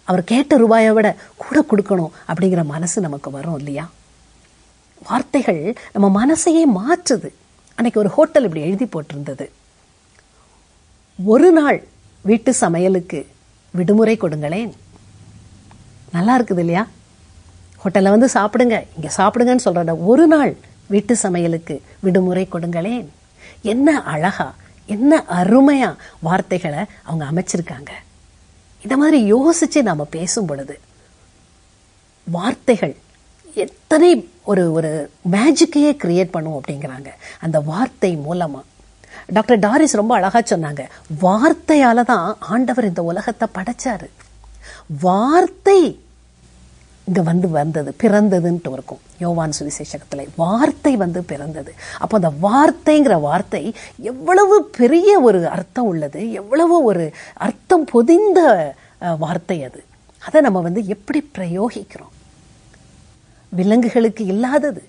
அவர் கேட்ட ரூபாயை விட கூட கொடுக்கணும் அப்படிங்கிற மனசு நமக்கு வரும் இல்லையா வார்த்தைகள் நம்ம மனசையே மாற்றுது அன்னைக்கு ஒரு ஹோட்டல் இப்படி எழுதி போட்டிருந்தது ஒரு நாள் வீட்டு சமையலுக்கு விடுமுறை கொடுங்களேன் நல்லா இருக்குது இல்லையா ஹோட்டலில் வந்து சாப்பிடுங்க இங்கே சாப்பிடுங்கன்னு சொல்கிறத ஒரு நாள் வீட்டு சமையலுக்கு விடுமுறை கொடுங்களேன் என்ன அழகா என்ன அருமையா வார்த்தைகளை அவங்க அமைச்சிருக்காங்க இந்த மாதிரி யோசிச்சு நாம பேசும் பொழுது வார்த்தைகள் எத்தனை ஒரு ஒரு மேஜிக்கையே கிரியேட் பண்ணும் அப்படிங்கிறாங்க அந்த வார்த்தை மூலமா டாக்டர் டாரிஸ் ரொம்ப அழகா சொன்னாங்க வார்த்தையால தான் ஆண்டவர் இந்த உலகத்தை படைச்சாரு வார்த்தை இங்க வந்து வந்தது பிறந்ததுன்ட்டு இருக்கும் யோவான் சுவிசேஷகத்துல வார்த்தை வந்து பிறந்தது அப்போ அந்த வார்த்தைங்கிற வார்த்தை எவ்வளவு பெரிய ஒரு அர்த்தம் உள்ளது எவ்வளவு ஒரு அர்த்தம் பொதிந்த அஹ், வார்த்தை அது அதை நம்ம வந்து எப்படி பிரயோகிக்கிறோம் விலங்குகளுக்கு இல்லாதது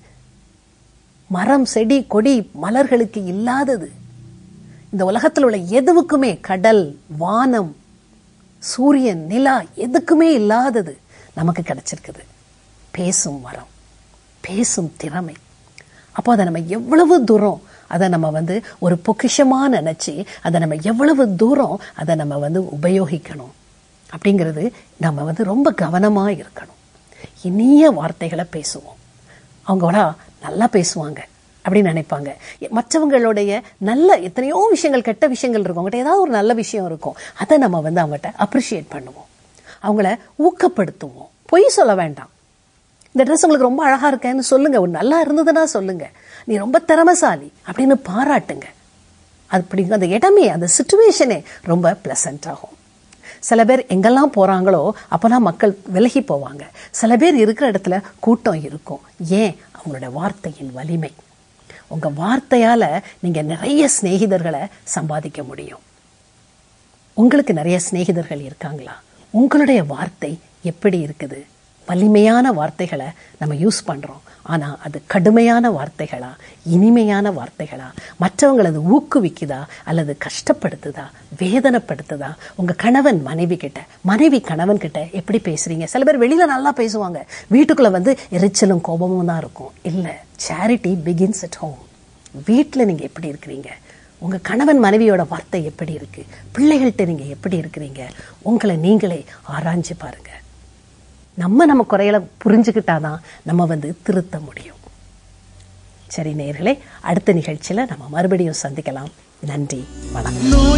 மரம் செடி கொடி மலர்களுக்கு இல்லாதது இந்த உலகத்தில் உள்ள எதுவுக்குமே கடல் வானம் சூரியன் நிலா எதுக்குமே இல்லாதது நமக்கு கிடைச்சிருக்குது பேசும் வரம் பேசும் திறமை அப்போ அதை நம்ம எவ்வளவு தூரம் அதை நம்ம வந்து ஒரு பொக்கிஷமா நினைச்சு அதை நம்ம எவ்வளவு தூரம் அதை நம்ம வந்து உபயோகிக்கணும் அப்படிங்கிறது நம்ம வந்து ரொம்ப கவனமா இருக்கணும் இனிய வார்த்தைகளை பேசுவோம் அவங்கள நல்லா பேசுவாங்க அப்படின்னு நினைப்பாங்க மற்றவங்களுடைய நல்ல எத்தனையோ விஷயங்கள் கெட்ட விஷயங்கள் இருக்கும் அவங்ககிட்ட ஏதாவது ஒரு நல்ல விஷயம் இருக்கும் அதை நம்ம வந்து அவங்ககிட்ட அப்ரிஷியேட் பண்ணுவோம் அவங்கள ஊக்கப்படுத்துவோம் பொய் சொல்ல வேண்டாம் இந்த ட்ரெஸ் உங்களுக்கு ரொம்ப அழகா இருக்கேன்னு சொல்லுங்க ஒரு நல்லா இருந்ததுன்னா சொல்லுங்க நீ ரொம்ப திறமசாலி அப்படின்னு பாராட்டுங்க அப்படி அந்த இடமே அந்த சுச்சுவேஷனே ரொம்ப பிளசன்ட் ஆகும் சில பேர் எங்கெல்லாம் போறாங்களோ அப்பெல்லாம் மக்கள் விலகி போவாங்க சில பேர் இருக்கிற இடத்துல கூட்டம் இருக்கும் ஏன் அவங்களோட வார்த்தையின் வலிமை உங்க வார்த்தையால நீங்க நிறைய சிநேகிதர்களை சம்பாதிக்க முடியும் உங்களுக்கு நிறைய சிநேகிதர்கள் இருக்காங்களா உங்களுடைய வார்த்தை எப்படி இருக்குது வலிமையான வார்த்தைகளை நம்ம யூஸ் பண்றோம் ஆனா அது கடுமையான வார்த்தைகளா இனிமையான வார்த்தைகளா மற்றவங்களை அது ஊக்குவிக்குதா அல்லது கஷ்டப்படுத்துதா வேதனைப்படுத்துதா உங்க கணவன் மனைவி கிட்ட மனைவி கணவன் கிட்ட எப்படி பேசுறீங்க சில பேர் வெளியில நல்லா பேசுவாங்க வீட்டுக்குள்ள வந்து எரிச்சலும் கோபமும் தான் இருக்கும் இல்ல சேரிட்டி பிகின்ஸ் அட் ஹோம் வீட்டில் நீங்க எப்படி இருக்கிறீங்க உங்க கணவன் மனைவியோட வார்த்தை எப்படி இருக்கு பிள்ளைகள்கிட்ட நீங்க எப்படி இருக்கிறீங்க உங்களை நீங்களே ஆராய்ஞ்சு பாருங்க நம்ம நம்ம குறைகளை புரிஞ்சுக்கிட்டாதான் நம்ம வந்து திருத்த முடியும் சரி நேயர்களே அடுத்த நிகழ்ச்சியில நம்ம மறுபடியும் சந்திக்கலாம் நன்றி வணக்கம்